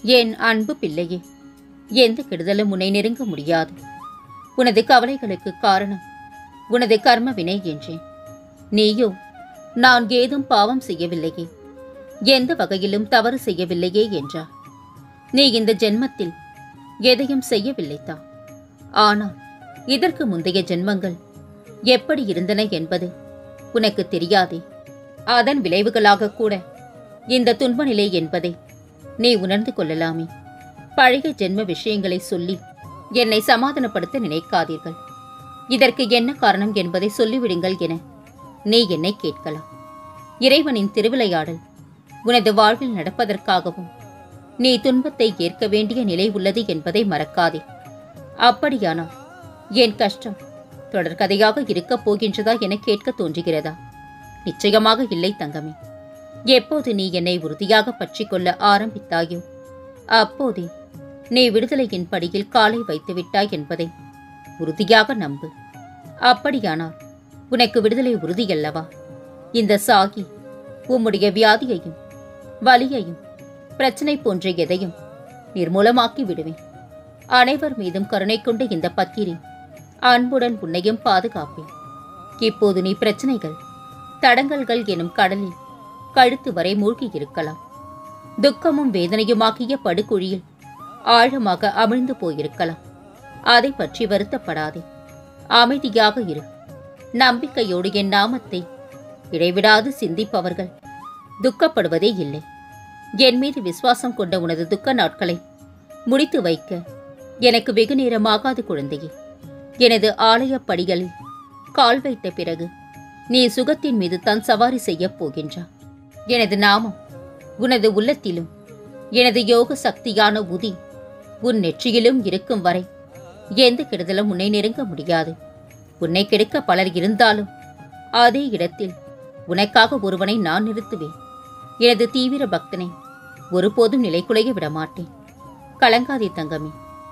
என் அன்பு பிள்ளையே எந்த கெடுதலும் உன்னை நெருங்க முடியாது உனது கவலைகளுக்கு காரணம் உனது கர்ம வினை என்றேன் நீயோ நான் ஏதும் பாவம் செய்யவில்லையே எந்த வகையிலும் தவறு செய்யவில்லையே என்றார் நீ இந்த ஜென்மத்தில் எதையும் செய்யவில்லைதான் ஆனால் இதற்கு முந்தைய ஜென்மங்கள் எப்படி இருந்தன என்பது உனக்கு தெரியாதே அதன் விளைவுகளாக கூட இந்த துன்ப நிலை என்பதை நீ உணர்ந்து கொள்ளலாமே பழைய ஜென்ம விஷயங்களை சொல்லி என்னை சமாதானப்படுத்த நினைக்காதீர்கள் இதற்கு என்ன காரணம் என்பதை சொல்லிவிடுங்கள் என நீ என்னை கேட்கலாம் இறைவனின் திருவிளையாடல் உனது வாழ்வில் நடப்பதற்காகவும் நீ துன்பத்தை ஏற்க வேண்டிய நிலை உள்ளது என்பதை மறக்காதே அப்படியானால் என் கஷ்டம் தொடர்கதையாக இருக்கப் போகின்றதா என கேட்க தோன்றுகிறதா நிச்சயமாக இல்லை தங்கமே எப்போது நீ என்னை உறுதியாக பற்றிக் கொள்ள ஆரம்பித்தாயோ அப்போதே நீ விடுதலையின் படியில் காலை வைத்து விட்டாய் என்பதை உறுதியாக நம்பு அப்படியானால் உனக்கு விடுதலை உறுதியல்லவா இந்த சாகி உம்முடைய வியாதியையும் வலியையும் பிரச்சனை போன்ற எதையும் நிர்மூலமாக்கி விடுவேன் அனைவர் மீதும் கருணை கொண்ட இந்த பக்கிரி அன்புடன் உன்னையும் பாதுகாப்பேன் இப்போது நீ பிரச்சனைகள் தடங்கல்கள் எனும் கடலில் கழுத்து வரை மூழ்கி இருக்கலாம் துக்கமும் வேதனையுமாகிய படுகுழியில் ஆழமாக அமிழ்ந்து போயிருக்கலாம் அதை பற்றி வருத்தப்படாதே அமைதியாக இரு நம்பிக்கையோடு என் நாமத்தை இடைவிடாது சிந்திப்பவர்கள் துக்கப்படுவதே இல்லை என் மீது விசுவாசம் கொண்ட உனது துக்க நாட்களை முடித்து வைக்க எனக்கு வெகு நேரமாகாது குழந்தையே எனது ஆலயப் படிகளில் கால் வைத்த பிறகு நீ சுகத்தின் மீது தான் சவாரி செய்யப் போகின்றா எனது நாமம் உனது உள்ளத்திலும் எனது யோக சக்தியான உதி உன் நெற்றியிலும் இருக்கும் வரை எந்த கெடுதலும் உன்னை நெருங்க முடியாது உன்னை கெடுக்க பலர் இருந்தாலும் அதே இடத்தில் உனக்காக ஒருவனை நான் நிறுத்துவேன் எனது தீவிர பக்தனை ஒருபோதும் நிலைக்குலைய விடமாட்டேன் கலங்காதே தங்கமே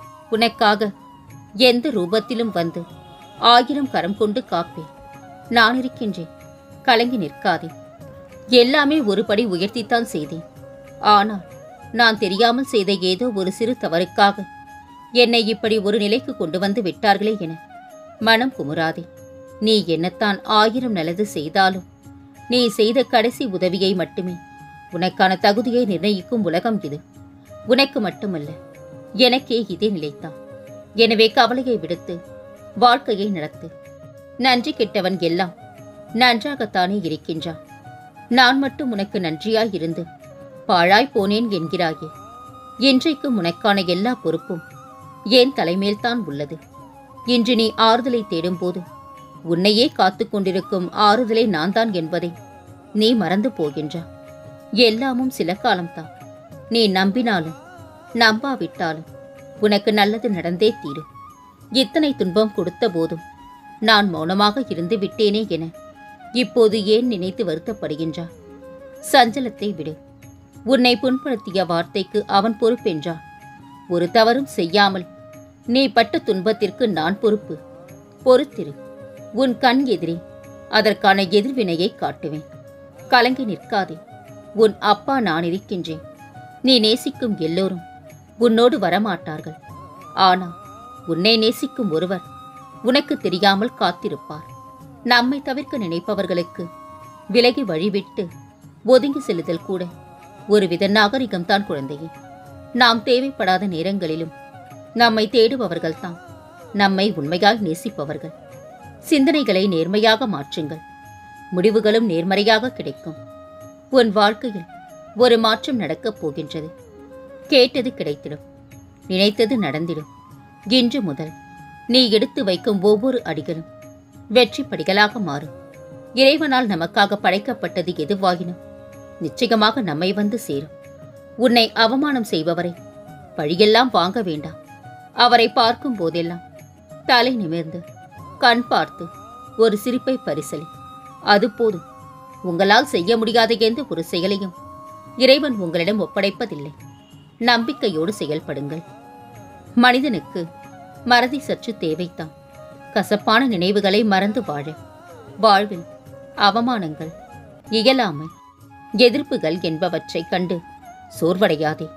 உனக்காக எந்த ரூபத்திலும் வந்து ஆயிரம் கரம் கொண்டு காப்பேன் நான் இருக்கின்றேன் கலங்கி நிற்காதே எல்லாமே ஒருபடி உயர்த்தித்தான் செய்தேன் ஆனால் நான் தெரியாமல் செய்த ஏதோ ஒரு சிறு தவறுக்காக என்னை இப்படி ஒரு நிலைக்கு கொண்டு வந்து விட்டார்களே என மனம் குமுறாதே நீ என்னத்தான் ஆயிரம் நல்லது செய்தாலும் நீ செய்த கடைசி உதவியை மட்டுமே உனக்கான தகுதியை நிர்ணயிக்கும் உலகம் இது உனக்கு மட்டுமல்ல எனக்கே இதே நிலைத்தான் எனவே கவலையை விடுத்து வாழ்க்கையை நடத்து நன்றி கெட்டவன் எல்லாம் நன்றாகத்தானே இருக்கின்றான் நான் மட்டும் உனக்கு நன்றியாய் இருந்து பாழாய் போனேன் என்கிறாயே இன்றைக்கும் உனக்கான எல்லா பொறுப்பும் என் தலைமேல்தான் உள்ளது இன்று நீ ஆறுதலை தேடும்போது உன்னையே காத்துக் கொண்டிருக்கும் ஆறுதலை நான் தான் என்பதை நீ மறந்து போகின்றா எல்லாமும் சில காலம்தான் நீ நம்பினாலும் நம்பாவிட்டாலும் உனக்கு நல்லது நடந்தே தீரும் இத்தனை துன்பம் கொடுத்த போதும் நான் மௌனமாக இருந்து விட்டேனே என இப்போது ஏன் நினைத்து வருத்தப்படுகின்றா சஞ்சலத்தை விடு உன்னை புண்படுத்திய வார்த்தைக்கு அவன் பொறுப்பென்றான் ஒரு தவறும் செய்யாமல் நீ பட்ட துன்பத்திற்கு நான் பொறுப்பு பொறுத்திரு உன் கண் எதிரே அதற்கான எதிர்வினையை காட்டுவேன் கலங்கி நிற்காதே உன் அப்பா நான் இருக்கின்றேன் நீ நேசிக்கும் எல்லோரும் உன்னோடு வரமாட்டார்கள் ஆனால் உன்னை நேசிக்கும் ஒருவர் உனக்கு தெரியாமல் காத்திருப்பார் நம்மை தவிர்க்க நினைப்பவர்களுக்கு விலகி வழிவிட்டு ஒதுங்கி செல்லுதல் கூட ஒருவித நாகரிகம்தான் குழந்தையே நாம் தேவைப்படாத நேரங்களிலும் நம்மை தேடுபவர்கள்தான் நம்மை உண்மையாய் நேசிப்பவர்கள் சிந்தனைகளை நேர்மையாக மாற்றுங்கள் முடிவுகளும் நேர்மறையாக கிடைக்கும் உன் வாழ்க்கையில் ஒரு மாற்றம் நடக்கப் போகின்றது கேட்டது கிடைத்திடும் நினைத்தது நடந்திடும் இன்று முதல் நீ எடுத்து வைக்கும் ஒவ்வொரு அடிகளும் வெற்றி படிகளாக மாறும் இறைவனால் நமக்காக படைக்கப்பட்டது எதுவாகினும் நிச்சயமாக நம்மை வந்து சேரும் உன்னை அவமானம் செய்பவரை பழியெல்லாம் வாங்க வேண்டாம் அவரை பார்க்கும் போதெல்லாம் தலை நிமிர்ந்து கண் பார்த்து ஒரு சிரிப்பை பரிசலி அது போதும் உங்களால் செய்ய முடியாத எந்த ஒரு செயலையும் இறைவன் உங்களிடம் ஒப்படைப்பதில்லை நம்பிக்கையோடு செயல்படுங்கள் மனிதனுக்கு மறதி சற்று தேவைத்தான் கசப்பான நினைவுகளை மறந்து வாழ வாழ்வில் அவமானங்கள் இயலாமை எதிர்ப்புகள் என்பவற்றைக் கண்டு சோர்வடையாதே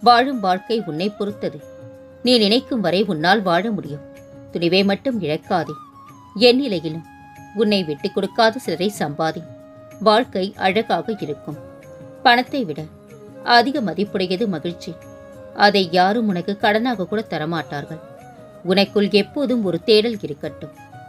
வாழும் வாழ்க்கை உன்னை பொறுத்தது நீ நினைக்கும் வரை உன்னால் வாழ முடியும் துணிவை மட்டும் இழக்காதே என் நிலையிலும் உன்னை விட்டுக் கொடுக்காத சிலரை சம்பாதி வாழ்க்கை அழகாக இருக்கும் பணத்தை விட அதிக மதிப்புடையது மகிழ்ச்சி அதை யாரும் உனக்கு கடனாக கூட தரமாட்டார்கள் உனக்குள் எப்போதும் ஒரு தேடல் இருக்கட்டும்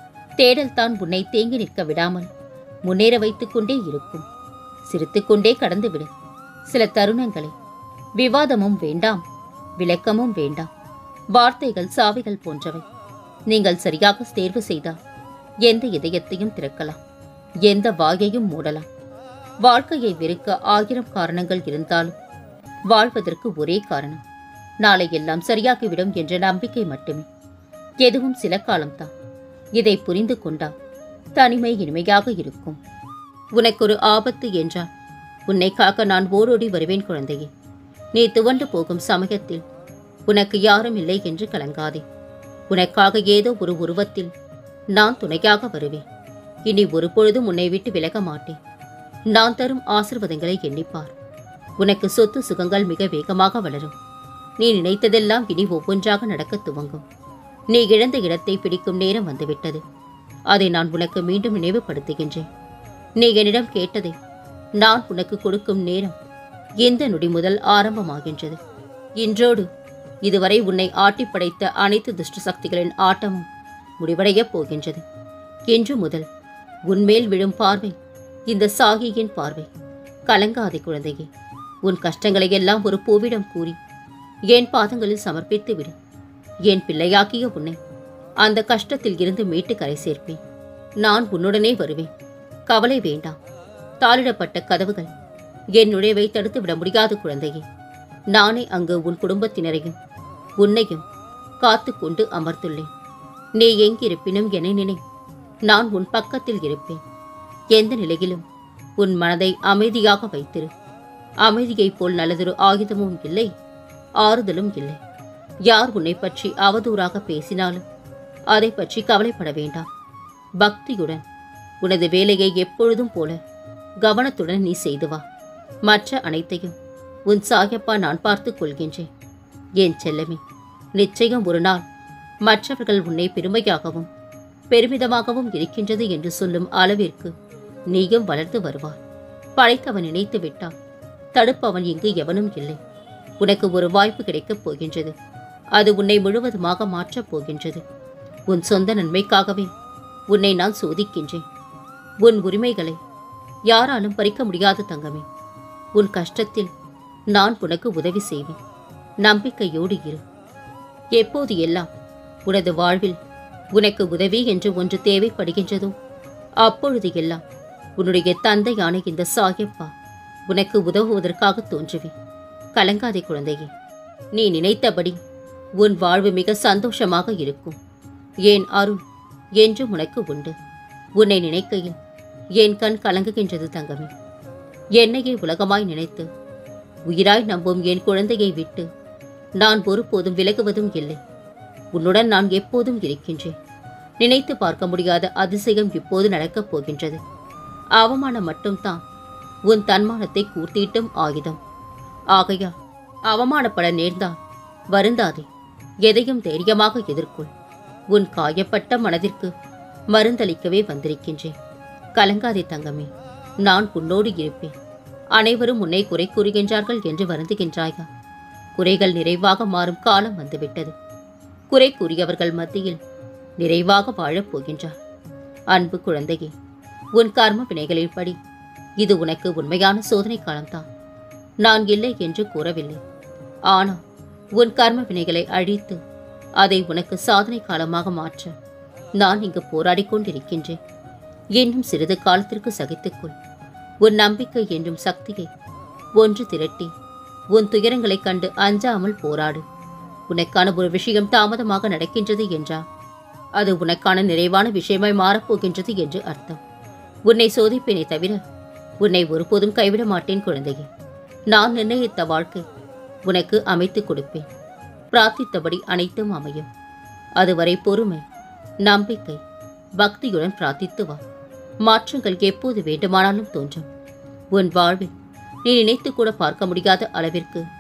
தேடல் தான் உன்னை தேங்கி நிற்க விடாமல் முன்னேற வைத்துக் கொண்டே இருக்கும் சிரித்துக்கொண்டே கடந்து விடு சில தருணங்களை விவாதமும் வேண்டாம் விளக்கமும் வேண்டாம் வார்த்தைகள் சாவிகள் போன்றவை நீங்கள் சரியாக தேர்வு செய்தால் எந்த இதயத்தையும் திறக்கலாம் எந்த வாயையும் மூடலாம் வாழ்க்கையை வெறுக்க ஆயிரம் காரணங்கள் இருந்தாலும் வாழ்வதற்கு ஒரே காரணம் நாளை எல்லாம் சரியாகிவிடும் என்ற நம்பிக்கை மட்டுமே எதுவும் சில காலம்தான் இதை புரிந்து கொண்டால் தனிமை இனிமையாக இருக்கும் உனக்கொரு ஆபத்து என்றால் உன்னை காக்க நான் ஓடோடி வருவேன் குழந்தையே நீ துவண்டு போகும் சமயத்தில் உனக்கு யாரும் இல்லை என்று கலங்காதே உனக்காக ஏதோ ஒரு உருவத்தில் நான் துணையாக வருவேன் இனி ஒரு பொழுதும் உன்னை விட்டு விலக மாட்டேன் நான் தரும் ஆசிர்வாதங்களை எண்ணிப்பார் உனக்கு சொத்து சுகங்கள் மிக வேகமாக வளரும் நீ நினைத்ததெல்லாம் இனி ஒவ்வொன்றாக நடக்கத் துவங்கும் நீ இழந்த இடத்தை பிடிக்கும் நேரம் வந்துவிட்டது அதை நான் உனக்கு மீண்டும் நினைவுபடுத்துகின்றேன் நீ என்னிடம் கேட்டதை நான் உனக்கு கொடுக்கும் நேரம் இந்த நொடி முதல் ஆரம்பமாகின்றது இன்றோடு இதுவரை உன்னை ஆட்டி படைத்த அனைத்து துஷ்ட சக்திகளின் ஆட்டமும் முடிவடையப் போகின்றது இன்று முதல் உன்மேல் விழும் பார்வை இந்த சாகியின் பார்வை கலங்காதே குழந்தையே உன் கஷ்டங்களை எல்லாம் ஒரு பூவிடம் கூறி என் பாதங்களில் சமர்ப்பித்து விடு என் பிள்ளையாக்கிய உன்னை அந்த கஷ்டத்தில் இருந்து மீட்டு கரை சேர்ப்பேன் நான் உன்னுடனே வருவேன் கவலை வேண்டாம் தாளிடப்பட்ட கதவுகள் என் நுழைவை தடுத்து விட முடியாது குழந்தையே நானே அங்கு உன் குடும்பத்தினரையும் உன்னையும் காத்து கொண்டு அமர்ந்துள்ளேன் நீ எங்கிருப்பினும் என்னை நினை நான் உன் பக்கத்தில் இருப்பேன் எந்த நிலையிலும் உன் மனதை அமைதியாக வைத்திரு அமைதியைப் போல் நல்லதொரு ஆயுதமும் இல்லை ஆறுதலும் இல்லை யார் உன்னை பற்றி அவதூறாக பேசினாலும் அதை பற்றி கவலைப்பட வேண்டாம் பக்தியுடன் உனது வேலையை எப்பொழுதும் போல கவனத்துடன் நீ செய்து வா மற்ற அனைத்தையும் உன் சாயப்பா நான் பார்த்துக் கொள்கின்றேன் என் செல்லமே நிச்சயம் ஒரு நாள் மற்றவர்கள் உன்னை பெருமையாகவும் பெருமிதமாகவும் இருக்கின்றது என்று சொல்லும் அளவிற்கு நீயும் வளர்ந்து வருவாய் படைத்தவன் நினைத்து விட்டான் தடுப்பவன் இங்கு எவனும் இல்லை உனக்கு ஒரு வாய்ப்பு கிடைக்கப் போகின்றது அது உன்னை முழுவதுமாக மாற்றப் போகின்றது உன் சொந்த நன்மைக்காகவே உன்னை நான் சோதிக்கின்றேன் உன் உரிமைகளை யாராலும் பறிக்க முடியாது தங்கமே உன் கஷ்டத்தில் நான் உனக்கு உதவி செய்வேன் நம்பிக்கையோடு இரு எப்போது எல்லாம் உனது வாழ்வில் உனக்கு உதவி என்று ஒன்று தேவைப்படுகின்றதோ அப்பொழுது எல்லாம் உன்னுடைய தந்தையான இந்த சாயப்பா உனக்கு உதவுவதற்காக தோன்றுவேன் கலங்காதே குழந்தையே நீ நினைத்தபடி உன் வாழ்வு மிக சந்தோஷமாக இருக்கும் ஏன் அருள் என்றும் உனக்கு உண்டு உன்னை நினைக்கையில் என் கண் கலங்குகின்றது தங்கமே என்னையே உலகமாய் நினைத்து உயிராய் நம்பும் என் குழந்தையை விட்டு நான் ஒருபோதும் விலகுவதும் இல்லை உன்னுடன் நான் எப்போதும் இருக்கின்றேன் நினைத்து பார்க்க முடியாத அதிசயம் இப்போது நடக்கப் போகின்றது அவமானம் மட்டும்தான் உன் தன்மானத்தை கூர்த்திட்டும் ஆயுதம் ஆகையா அவமானப்பட நேர்ந்தால் வருந்தாதே எதையும் தைரியமாக எதிர்கொள் உன் காயப்பட்ட மனதிற்கு மருந்தளிக்கவே வந்திருக்கின்றேன் கலங்காதே தங்கமே நான் உன்னோடு இருப்பேன் அனைவரும் உன்னை குறை கூறுகின்றார்கள் என்று வருந்துகின்றாயா குறைகள் நிறைவாக மாறும் காலம் வந்துவிட்டது குறை கூறியவர்கள் மத்தியில் நிறைவாக வாழப் போகின்றார் அன்பு குழந்தையே உன் கர்ம வினைகளின்படி இது உனக்கு உண்மையான சோதனை காலம்தான் நான் இல்லை என்று கூறவில்லை ஆனால் உன் கர்ம வினைகளை அழித்து அதை உனக்கு சாதனை காலமாக மாற்ற நான் இங்கு போராடிக் கொண்டிருக்கின்றேன் இன்னும் சிறிது காலத்திற்கு சகித்துக்கொள் உன் நம்பிக்கை என்றும் சக்தியை ஒன்று திரட்டி உன் துயரங்களைக் கண்டு அஞ்சாமல் போராடு உனக்கான ஒரு விஷயம் தாமதமாக நடக்கின்றது என்றால் அது உனக்கான நிறைவான விஷயமாய் மாறப்போகின்றது என்று அர்த்தம் உன்னை சோதிப்பேனே தவிர உன்னை ஒருபோதும் கைவிட மாட்டேன் குழந்தையே நான் நிர்ணயித்த வாழ்க்கை உனக்கு அமைத்துக் கொடுப்பேன் பிரார்த்தித்தபடி அனைத்தும் அமையும் அதுவரை பொறுமை நம்பிக்கை பக்தியுடன் பிரார்த்தித்து வா மாற்றங்கள் எப்போது வேண்டுமானாலும் தோன்றும் உன் வாழ்வில் நீ நினைத்து கூட பார்க்க முடியாத அளவிற்கு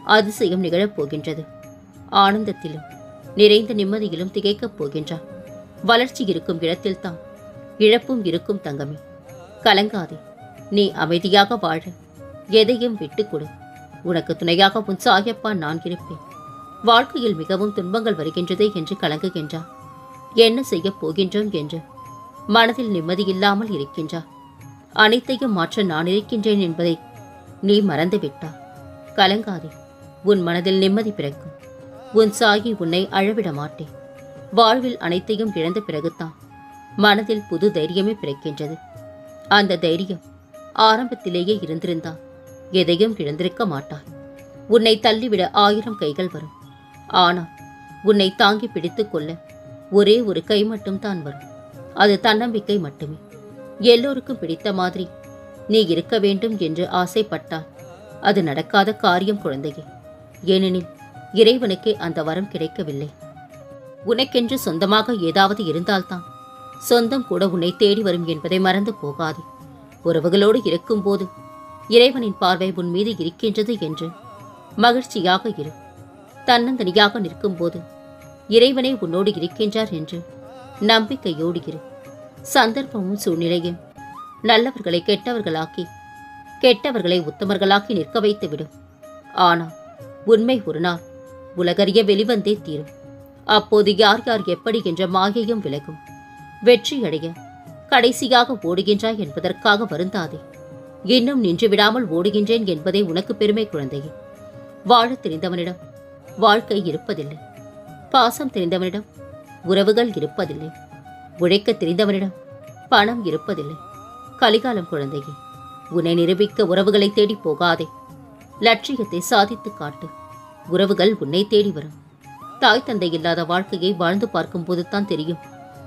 அதிசயம் நிகழப் போகின்றது ஆனந்தத்திலும் நிறைந்த நிம்மதியிலும் திகைக்கப் போகின்றான் வளர்ச்சி இருக்கும் இடத்தில்தான் இழப்பும் இருக்கும் தங்கமே கலங்காதே நீ அமைதியாக வாழ எதையும் விட்டுக் கொடு உனக்கு துணையாக உன் சாயப்பா நான் இருப்பேன் வாழ்க்கையில் மிகவும் துன்பங்கள் வருகின்றதே என்று கலங்குகின்றான் என்ன செய்யப் போகின்றோம் என்று மனதில் நிம்மதியில்லாமல் இருக்கின்றார் அனைத்தையும் மாற்ற நான் இருக்கின்றேன் என்பதை நீ மறந்துவிட்டாய் கலங்காதே உன் மனதில் நிம்மதி பிறக்கும் உன் சாயி உன்னை அழவிட மாட்டேன் வாழ்வில் அனைத்தையும் இழந்த பிறகுதான் மனதில் புது தைரியமே பிறக்கின்றது அந்த தைரியம் ஆரம்பத்திலேயே இருந்திருந்தால் எதையும் இழந்திருக்க மாட்டாய் உன்னை தள்ளிவிட ஆயிரம் கைகள் வரும் ஆனால் உன்னை தாங்கி பிடித்துக் கொள்ள ஒரே ஒரு கை மட்டும் தான் வரும் அது தன்னம்பிக்கை மட்டுமே எல்லோருக்கும் பிடித்த மாதிரி நீ இருக்க வேண்டும் என்று ஆசைப்பட்டால் அது நடக்காத காரியம் குழந்தையே ஏனெனில் இறைவனுக்கே அந்த வரம் கிடைக்கவில்லை உனக்கென்று சொந்தமாக ஏதாவது இருந்தால்தான் சொந்தம் கூட உன்னை தேடி வரும் என்பதை மறந்து போகாதே உறவுகளோடு இருக்கும்போது இறைவனின் பார்வை உன் மீது இருக்கின்றது என்று மகிழ்ச்சியாக இரு தன்னந்தனியாக நிற்கும்போது இறைவனே உன்னோடு இருக்கின்றார் என்று நம்பிக்கையோடு இரு சந்தர்ப்பமும் சூழ்நிலையும் நல்லவர்களை கெட்டவர்களாக்கி கெட்டவர்களை உத்தமர்களாக்கி நிற்க வைத்து விடும் ஆனால் உண்மை ஒரு நாள் உலகறிய வெளிவந்தே தீரும் அப்போது யார் யார் எப்படி என்ற மாயையும் விலகும் வெற்றியடைய கடைசியாக ஓடுகின்றாய் என்பதற்காக வருந்தாதே இன்னும் நின்று விடாமல் ஓடுகின்றேன் என்பதே உனக்கு பெருமை குழந்தையே வாழத் தெரிந்தவனிடம் வாழ்க்கை இருப்பதில்லை பாசம் தெரிந்தவனிடம் உறவுகள் இருப்பதில்லை உழைக்க தெரிந்தவனிடம் பணம் இருப்பதில்லை கலிகாலம் குழந்தையே உன்னை நிரூபிக்க உறவுகளை தேடி போகாதே லட்சியத்தை சாதித்து காட்டு உறவுகள் உன்னை தேடி வரும் தாய் தந்தை இல்லாத வாழ்க்கையை வாழ்ந்து பார்க்கும்போது தான் தெரியும்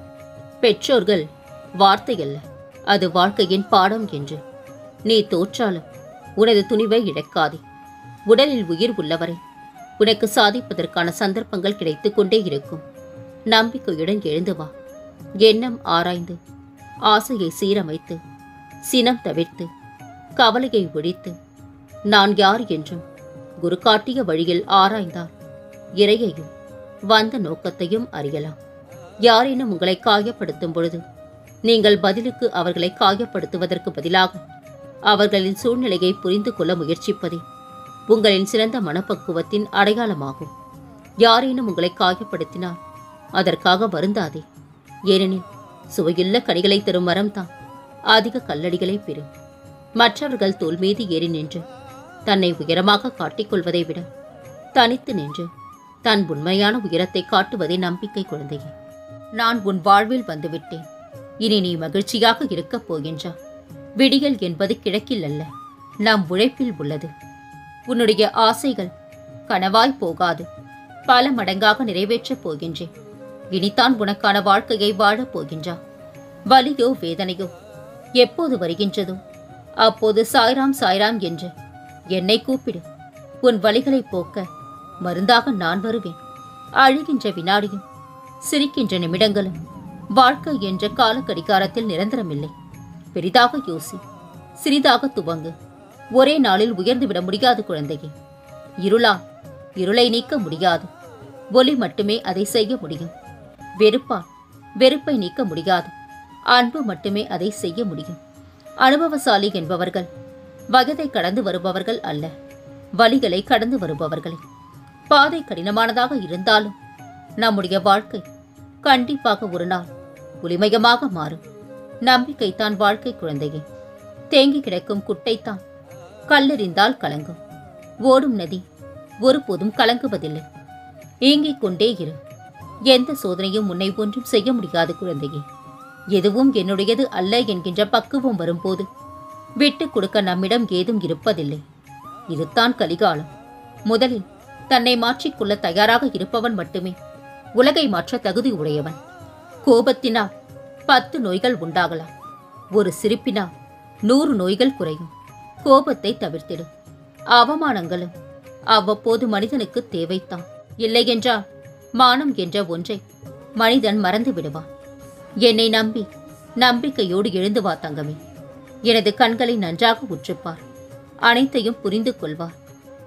பெற்றோர்கள் வார்த்தை அல்ல அது வாழ்க்கையின் பாடம் என்று நீ தோற்றாலும் உனது துணிவை இழக்காதே உடலில் உயிர் உள்ளவரை உனக்கு சாதிப்பதற்கான சந்தர்ப்பங்கள் கிடைத்துக் கொண்டே இருக்கும் நம்பிக்கையுடன் எழுந்து வா எண்ணம் ஆராய்ந்து ஆசையை சீரமைத்து சினம் தவிர்த்து கவலையை ஒழித்து நான் யார் என்றும் குரு காட்டிய வழியில் ஆராய்ந்தால் இறையையும் வந்த நோக்கத்தையும் அறியலாம் யாரேனும் உங்களை காயப்படுத்தும் பொழுது நீங்கள் பதிலுக்கு அவர்களை காயப்படுத்துவதற்கு பதிலாக அவர்களின் சூழ்நிலையை புரிந்து கொள்ள முயற்சிப்பதே உங்களின் சிறந்த மனப்பக்குவத்தின் அடையாளமாகும் யாரேனும் உங்களை காயப்படுத்தினால் அதற்காக வருந்தாதே ஏனெனில் சுவையுள்ள கனிகளை தரும் மரம்தான் அதிக கல்லடிகளை பெறும் மற்றவர்கள் தோல் மீது ஏறி நின்று தன்னை உயரமாக காட்டிக்கொள்வதை விட தனித்து நின்று தன் உண்மையான உயரத்தை காட்டுவதே நம்பிக்கை குழந்தையே நான் உன் வாழ்வில் வந்துவிட்டேன் இனி நீ மகிழ்ச்சியாக இருக்கப் போகின்றா விடியல் என்பது கிழக்கில் அல்ல நம் உழைப்பில் உள்ளது உன்னுடைய ஆசைகள் கனவாய் போகாது பல மடங்காக நிறைவேற்றப் போகின்றேன் இனித்தான் உனக்கான வாழ்க்கையை வாழப் போகின்றா வலியோ வேதனையோ எப்போது வருகின்றதோ அப்போது சாய்ராம் சாய்ராம் என்று என்னை கூப்பிடு உன் வலிகளை போக்க மருந்தாக நான் வருவேன் அழுகின்ற வினாடியும் சிரிக்கின்ற நிமிடங்களும் வாழ்க்கை என்ற கால கடிகாரத்தில் நிரந்தரமில்லை பெரிதாக யோசி சிறிதாக துவங்கு ஒரே நாளில் உயர்ந்து விட முடியாது குழந்தையே இருளால் இருளை நீக்க முடியாது ஒளி மட்டுமே அதை செய்ய முடியும் வெறுப்பால் வெறுப்பை நீக்க முடியாது அன்பு மட்டுமே அதை செய்ய முடியும் அனுபவசாலி என்பவர்கள் வயதை கடந்து வருபவர்கள் அல்ல வழிகளை கடந்து வருபவர்களே பாதை கடினமானதாக இருந்தாலும் நம்முடைய வாழ்க்கை கண்டிப்பாக ஒரு நாள் ஒளிமயமாக மாறும் நம்பிக்கைத்தான் வாழ்க்கை குழந்தையே தேங்கி கிடக்கும் குட்டைத்தான் கல்லெறிந்தால் கலங்கும் ஓடும் நதி ஒருபோதும் கலங்குவதில்லை ஏங்கிக் கொண்டே இரு எந்த சோதனையும் உன்னை ஒன்றும் செய்ய முடியாது குழந்தையே எதுவும் என்னுடையது அல்ல என்கின்ற பக்குவம் வரும்போது விட்டுக் கொடுக்க நம்மிடம் ஏதும் இருப்பதில்லை இதுதான் கலிகாலம் முதலில் தன்னை மாற்றிக்கொள்ள தயாராக இருப்பவன் மட்டுமே உலகை மாற்ற தகுதி உடையவன் கோபத்தினால் பத்து நோய்கள் உண்டாகலாம் ஒரு சிரிப்பினால் நூறு நோய்கள் குறையும் கோபத்தை தவிர்த்திடு அவமானங்களும் அவ்வப்போது மனிதனுக்கு தேவைத்தான் இல்லையென்றால் மானம் என்ற ஒன்றை மனிதன் மறந்து விடுவான் என்னை நம்பி நம்பிக்கையோடு எழுந்து வா தங்கமே எனது கண்களை நன்றாக உற்றுப்பார் அனைத்தையும் புரிந்து கொள்வார்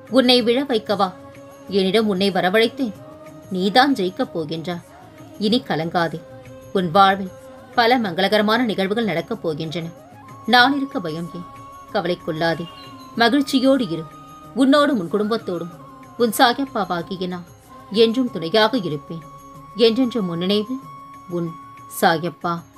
உன்னை விழ வைக்கவா என்னிடம் உன்னை வரவழைத்தேன் நீதான் ஜெயிக்கப் போகின்றாய் இனி கலங்காதே உன் வாழ்வில் பல மங்களகரமான நிகழ்வுகள் நடக்கப் போகின்றன நான் இருக்க பயம் ஏன் கவலை கொள்ளாதே மகிழ்ச்சியோடு இரு உன்னோடும் உன் குடும்பத்தோடும் உன் சாயப்பாவாகிய நான் என்றும் துணையாக இருப்பேன் என்றென்றும் முன்னினைவு உன் சாயப்பா